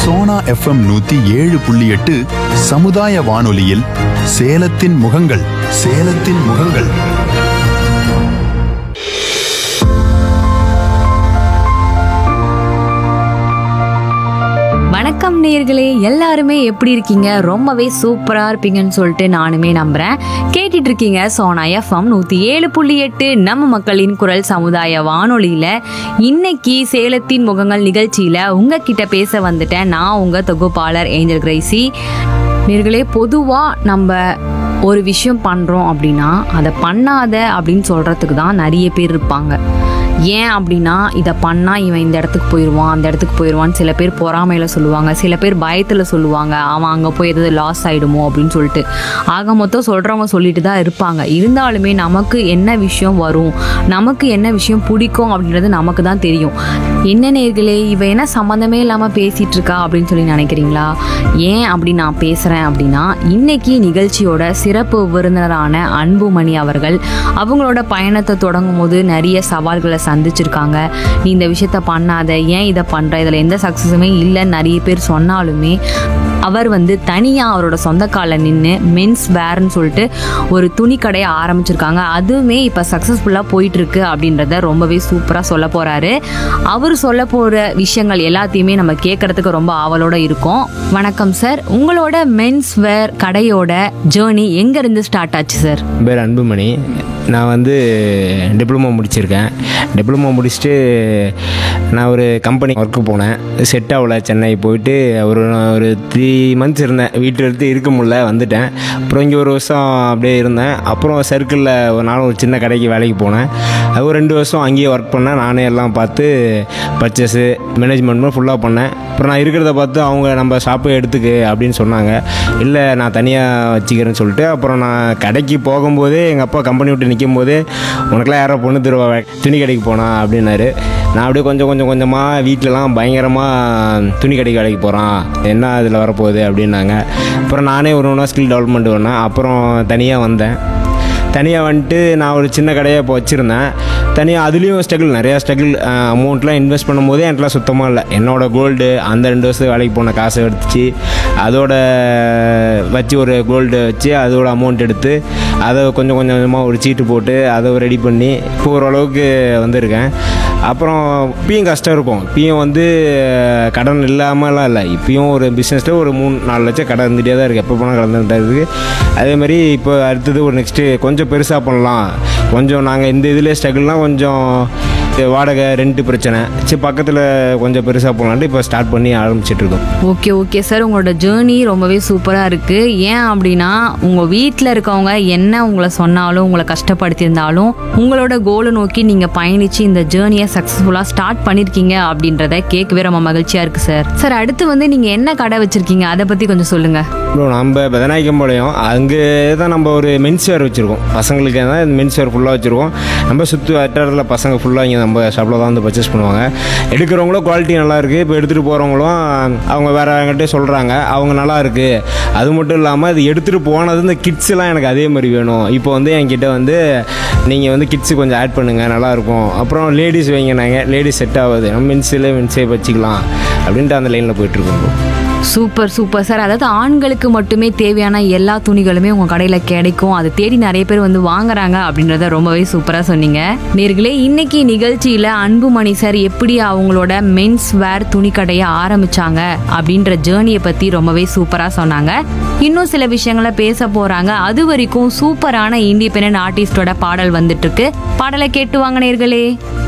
Sona FM நூத்தி ஏழு புள்ளி எட்டு சமுதாய வானொலியில் சேலத்தின் முகங்கள் சேலத்தின் முகங்கள் வணக்கம் நேயர்களே எல்லாருமே எப்படி இருக்கீங்க ரொம்பவே சூப்பரா இருப்பீங்கன்னு சொல்லிட்டு நானுமே நம்புறேன் கேட்டுட்டு இருக்கீங்க சோனா எஃப்எம் நூத்தி ஏழு புள்ளி எட்டு நம்ம மக்களின் குரல் சமுதாய வானொலியில இன்னைக்கு சேலத்தின் முகங்கள் நிகழ்ச்சியில உங்ககிட்ட பேச வந்துட்டேன் நான் உங்க தொகுப்பாளர் ஏஞ்சல் கிரைசி நேர்களே பொதுவா நம்ம ஒரு விஷயம் பண்றோம் அப்படின்னா அதை பண்ணாத அப்படின்னு சொல்றதுக்கு தான் நிறைய பேர் இருப்பாங்க ஏன் அப்படின்னா இதை பண்ணால் இவன் இந்த இடத்துக்கு போயிடுவான் அந்த இடத்துக்கு போயிடுவான்னு சில பேர் பொறாமையில் சொல்லுவாங்க சில பேர் பயத்தில் சொல்லுவாங்க அவன் அங்கே போய் எதாவது லாஸ் ஆகிடுமோ அப்படின்னு சொல்லிட்டு ஆக மொத்தம் சொல்கிறவங்க சொல்லிட்டு தான் இருப்பாங்க இருந்தாலுமே நமக்கு என்ன விஷயம் வரும் நமக்கு என்ன விஷயம் பிடிக்கும் அப்படின்றது நமக்கு தான் தெரியும் என்ன நேர்களே இவ என்ன சம்மந்தமே இல்லாமல் பேசிகிட்டு இருக்கா அப்படின்னு சொல்லி நினைக்கிறீங்களா ஏன் அப்படி நான் பேசுகிறேன் அப்படின்னா இன்னைக்கு நிகழ்ச்சியோட சிறப்பு விருந்தினரான அன்புமணி அவர்கள் அவங்களோட பயணத்தை தொடங்கும் போது நிறைய சவால்களை சந்திச்சிருக்காங்க நீ இந்த விஷயத்த பண்ணாத ஏன் இதை பண்ற இதில் எந்த சக்ஸஸுமே இல்லைன்னு நிறைய பேர் சொன்னாலுமே அவர் வந்து தனியாக அவரோட சொந்த காலில் நின்று மென்ஸ் வேர்னு சொல்லிட்டு ஒரு துணி கடையை ஆரம்பிச்சிருக்காங்க அதுவுமே இப்போ சக்ஸஸ்ஃபுல்லாக போயிட்டு இருக்கு அப்படின்றத ரொம்பவே சூப்பராக சொல்ல போறாரு அவர் சொல்ல போகிற விஷயங்கள் எல்லாத்தையுமே நம்ம கேட்கறதுக்கு ரொம்ப ஆவலோட இருக்கும் வணக்கம் சார் உங்களோட மென்ஸ் வேர் கடையோட ஜேர்னி எங்கேருந்து ஸ்டார்ட் ஆச்சு சார் என் பேர் அன்புமணி நான் வந்து டிப்ளமோ முடிச்சிருக்கேன் டிப்ளமோ முடிச்சுட்டு நான் ஒரு கம்பெனி ஒர்க்கு போனேன் செட் ஆகல சென்னை போயிட்டு ஒரு ஒரு த்ரீ மந்த்ஸ் இருந்தேன் வீட்டில் எடுத்து இருக்க முடியல வந்துட்டேன் அப்புறம் இங்கே ஒரு வருஷம் அப்படியே இருந்தேன் அப்புறம் சர்க்கிளில் ஒரு நாள் ஒரு சின்ன கடைக்கு வேலைக்கு போனேன் அது ஒரு ரெண்டு வருஷம் அங்கேயே ஒர்க் பண்ணேன் நானே எல்லாம் பார்த்து பர்ச்சேஸு மேனேஜ்மெண்ட்டும் ஃபுல்லாக பண்ணேன் அப்புறம் நான் இருக்கிறத பார்த்து அவங்க நம்ம ஷாப்பை எடுத்துக்கு அப்படின்னு சொன்னாங்க இல்லை நான் தனியாக வச்சுக்கிறேன்னு சொல்லிட்டு அப்புறம் நான் கடைக்கு போகும்போதே எங்கள் அப்பா கம்பெனி விட்டு நிற்கும் போதே உனக்கெல்லாம் யாரோ பொண்ணு தருவா துணி கடைக்கு போனா அப்படின்னாரு நான் அப்படியே கொஞ்சம் கொஞ்சம் கொஞ்சமாக வீட்டிலலாம் பயங்கரமாக துணி கடைக்கு வேலைக்கு போகிறான் என்ன அதில் வரப்போகுது அப்படின்னாங்க அப்புறம் நானே ஒரு ஒன்றா ஸ்கில் டெவலப்மெண்ட் பண்ணேன் அப்புறம் தனியாக வந்தேன் தனியாக வந்துட்டு நான் ஒரு சின்ன கடையை இப்போ வச்சுருந்தேன் தனியாக அதுலேயும் ஸ்ட்ரகிள் நிறையா ஸ்ட்ரகிள் அமௌண்ட்லாம் இன்வெஸ்ட் பண்ணும்போதே என்கிட்டலாம் சுத்தமாக இல்லை என்னோட கோல்டு அந்த ரெண்டு வருஷத்துக்கு வேலைக்கு போன காசை எடுத்துச்சு அதோட வச்சு ஒரு கோல்டு வச்சு அதோட அமௌண்ட் எடுத்து அதை கொஞ்சம் கொஞ்சம் கொஞ்சமாக ஒரு சீட்டு போட்டு அதை ரெடி பண்ணி இப்போ ஓரளவுக்கு வந்திருக்கேன் அப்புறம் இப்பயும் கஷ்டம் இருக்கும் இப்பயும் வந்து கடன் இல்லாமலாம் இல்லை இப்பயும் ஒரு பிஸ்னஸில் ஒரு மூணு நாலு லட்சம் கடன் இருந்துகிட்டே தான் இருக்குது எப்போ போனால் கடன் தான் இருக்குது அதே மாதிரி இப்போ அடுத்தது ஒரு நெக்ஸ்ட்டு கொஞ்சம் பெருசாக பண்ணலாம் கொஞ்சம் நாங்கள் இந்த இதில் ஸ்ட்ரகிள்லாம் கொஞ்சம் வாடகை ரெண்ட்டு பிரச்சனை சரி பக்கத்தில் கொஞ்சம் பெருசாக போகலான்ட்டு இப்போ ஸ்டார்ட் பண்ணி ஆரம்பிச்சிட்டு இருக்கோம் ஓகே ஓகே சார் உங்களோட ஜேர்னி ரொம்பவே சூப்பராக இருக்குது ஏன் அப்படின்னா உங்கள் வீட்டில் இருக்கவங்க என்ன உங்களை சொன்னாலும் உங்களை கஷ்டப்படுத்தியிருந்தாலும் உங்களோட கோலை நோக்கி நீங்கள் பயணித்து இந்த ஜேர்னியை சக்ஸஸ்ஃபுல்லாக ஸ்டார்ட் பண்ணியிருக்கீங்க அப்படின்றத கேட்கவே ரொம்ப மகிழ்ச்சியாக இருக்குது சார் சார் அடுத்து வந்து நீங்கள் என்ன கடை வச்சுருக்கீங்க அதை பற்றி கொஞ்சம் சொல்லுங்கள் அப்புறம் நம்ம பெதநாயக்கம்பாளையம் அங்கே தான் நம்ம ஒரு மென்ஸ் வேர் வச்சுருக்கோம் பசங்களுக்கு தான் மென்ஸ் வேர் ஃபுல்லாக வச்சுருக்கோம் நம்ம சுற்று வட்டாரத்தில் பசங்க ஃபுல்லாக இங்கே நம்ம ஷாப்பில் தான் வந்து பர்ச்சேஸ் பண்ணுவாங்க எடுக்கிறவங்களும் குவாலிட்டி நல்லா இருக்குது இப்போ எடுத்துகிட்டு போகிறவங்களும் அவங்க வேறு என்கிட்ட சொல்கிறாங்க அவங்க நல்லா இருக்குது அது மட்டும் இல்லாமல் இது எடுத்துகிட்டு போனது இந்த கிட்ஸ் எல்லாம் எனக்கு அதே மாதிரி வேணும் இப்போ வந்து என்கிட்ட வந்து நீங்கள் வந்து கிட்ஸு கொஞ்சம் ஆட் பண்ணுங்கள் நல்லாயிருக்கும் அப்புறம் லேடிஸ் வைங்க நாங்கள் லேடிஸ் செட் ஆகுது நம்ம மென்ஸில் மென்ஸே வச்சுக்கலாம் அப்படின்ட்டு அந்த லைனில் போயிட்டுருக்கோம் bro. சூப்பர் சூப்பர் சார் அதாவது ஆண்களுக்கு மட்டுமே தேவையான எல்லா துணிகளுமே உங்கள் கடையில் கிடைக்கும் அதை தேடி நிறைய பேர் வந்து வாங்குறாங்க அப்படின்றத ரொம்பவே சூப்பராக சொன்னீங்க நேர்களே இன்னைக்கு நிகழ்ச்சியில் அன்புமணி சார் எப்படி அவங்களோட மென்ஸ் வேர் துணி கடையை ஆரம்பிச்சாங்க அப்படின்ற ஜேர்னியை பற்றி ரொம்பவே சூப்பராக சொன்னாங்க இன்னும் சில விஷயங்களை பேச போகிறாங்க அது வரைக்கும் சூப்பரான இண்டிபெண்ட் ஆர்டிஸ்டோட பாடல் வந்துட்டு இருக்கு பாடலை கேட்டு வாங்க நேர்களே